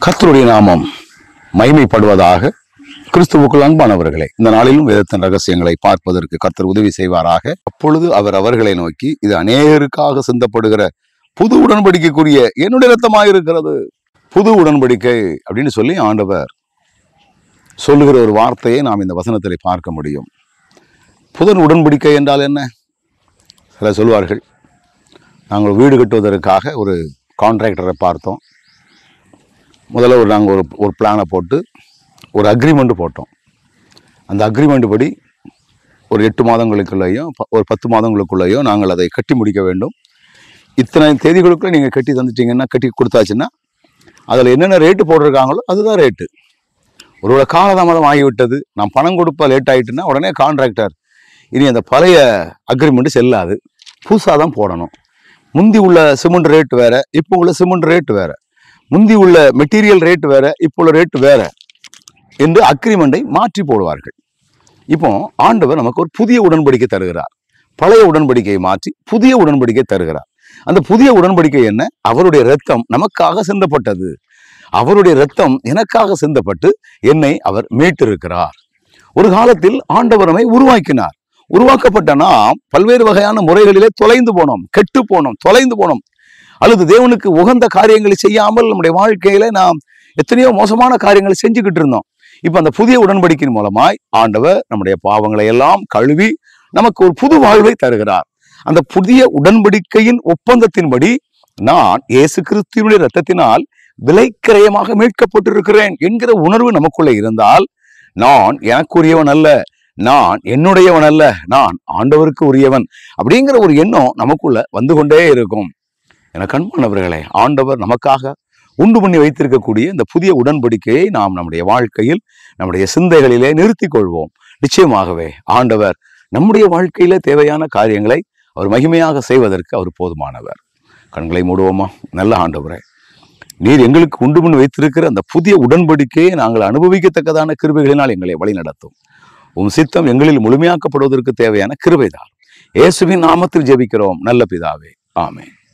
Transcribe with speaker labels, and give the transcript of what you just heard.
Speaker 1: கர்த்தருடைய நாமம் மைமைப்படுவதாக கிறிஸ்துவுக்குள் அன்பானவர்களே இந்த நாளிலும் வேதத்தின் ரகசியங்களை பார்ப்பதற்கு கர்த்தர் உதவி செய்வாராக அப்பொழுது அவர் அவர்களை நோக்கி இது அநேகருக்காக சிந்தப்படுகிற புது உடன்படிக்கைக்குரிய என்னுடைய ரத்தமாக இருக்கிறது புது உடன்படிக்கை அப்படின்னு சொல்லி ஆண்டவர் சொல்லுகிற ஒரு வார்த்தையை நாம் இந்த வசனத்தில் பார்க்க முடியும் புதன் உடன்படிக்கை என்றால் என்ன சிலர் சொல்வார்கள் நாங்கள் வீடு கட்டுவதற்காக ஒரு கான்ட்ராக்டரை பார்த்தோம் முதல்ல ஒரு நாங்கள் ஒரு ஒரு பிளானை போட்டு ஒரு அக்ரிமெண்ட் போட்டோம் அந்த அக்ரிமெண்ட் படி ஒரு எட்டு மாதங்களுக்குள்ளேயும் ப- ஒரு பத்து மாதங்களுக்குள்ளேயும் நாங்கள் அதை கட்டி முடிக்க வேண்டும் இத்தனை தேதிகளுக்குள்ள நீங்கள் கட்டி தந்துட்டீங்கன்னா கட்டி கொடுத்தாச்சுன்னா அதில் என்னென்ன ரேட்டு போட்டிருக்காங்களோ அதுதான் ரேட்டு ஒருவேளை காலதாமதம் ஆகிவிட்டது நான் பணம் கொடுப்ப லேட் ஆகிட்டுன்னா உடனே கான்ட்ராக்டர் இனி அந்த பழைய அக்ரிமெண்ட் செல்லாது புதுசாக தான் போடணும் முந்தி உள்ள சிமெண்ட் ரேட் வேற இப்போ உள்ள சிமெண்ட் ரேட் வேற முந்தி உள்ள மெட்டீரியல் ரேட் வேற இப்போ உள்ள ரேட் வேற என்று அக்ரிமெண்டை மாற்றி போடுவார்கள் இப்போ ஆண்டவர் நமக்கு ஒரு புதிய உடன்படிக்கை தருகிறார் பழைய உடன்படிக்கையை மாற்றி புதிய உடன்படிக்கை தருகிறார் அந்த புதிய உடன்படிக்கை என்ன அவருடைய இரத்தம் நமக்காக சிந்தப்பட்டது அவருடைய இரத்தம் எனக்காக சிந்தப்பட்டு என்னை அவர் மீட்டிருக்கிறார் ஒரு காலத்தில் ஆண்டவர் நம்மை உருவாக்கினார் உருவாக்கப்பட்ட நாம் பல்வேறு வகையான முறைகளிலே தொலைந்து போனோம் கெட்டு போனோம் தொலைந்து போனோம் அல்லது தேவனுக்கு உகந்த காரியங்களை செய்யாமல் நம்முடைய வாழ்க்கையில நாம் எத்தனையோ மோசமான காரியங்களை செஞ்சுக்கிட்டு இருந்தோம் இப்ப அந்த புதிய உடன்படிக்கையின் மூலமாய் ஆண்டவர் நம்முடைய பாவங்களை எல்லாம் கழுவி நமக்கு ஒரு புது வாழ்வை தருகிறார் அந்த புதிய உடன்படிக்கையின் ஒப்பந்தத்தின்படி நான் இயேசு கிறிஸ்துவினுடைய ரத்தத்தினால் விலைக்கிரயமாக மீட்கப்பட்டிருக்கிறேன் என்கிற உணர்வு நமக்குள்ள இருந்தால் நான் எனக்குரியவன் அல்ல நான் என்னுடையவன் அல்ல நான் ஆண்டவருக்கு உரியவன் அப்படிங்கிற ஒரு எண்ணம் நமக்குள்ள வந்து கொண்டே இருக்கும் என கண்பானவர்களே ஆண்டவர் நமக்காக உண்டு பண்ணி வைத்திருக்கக்கூடிய இந்த புதிய உடன்படிக்கையை நாம் நம்முடைய வாழ்க்கையில் நம்முடைய சிந்தைகளிலே நிறுத்திக் கொள்வோம் நிச்சயமாகவே ஆண்டவர் நம்முடைய வாழ்க்கையில தேவையான காரியங்களை அவர் மகிமையாக செய்வதற்கு அவர் போதுமானவர் கண்களை மூடுவோமா நல்ல ஆண்டவரே நீர் எங்களுக்கு உண்டு பண்ணி வைத்திருக்கிற அந்த புதிய உடன்படிக்கையை நாங்கள் அனுபவிக்கத்தக்கதான கிருபைகளினால் எங்களை வழிநடத்தும் உம் சித்தம் எங்களில் முழுமையாக்கப்படுவதற்கு தேவையான கிருபைதான் இயேசுவின் நாமத்தில் ஜெபிக்கிறோம் நல்ல பிதாவே ஆமென்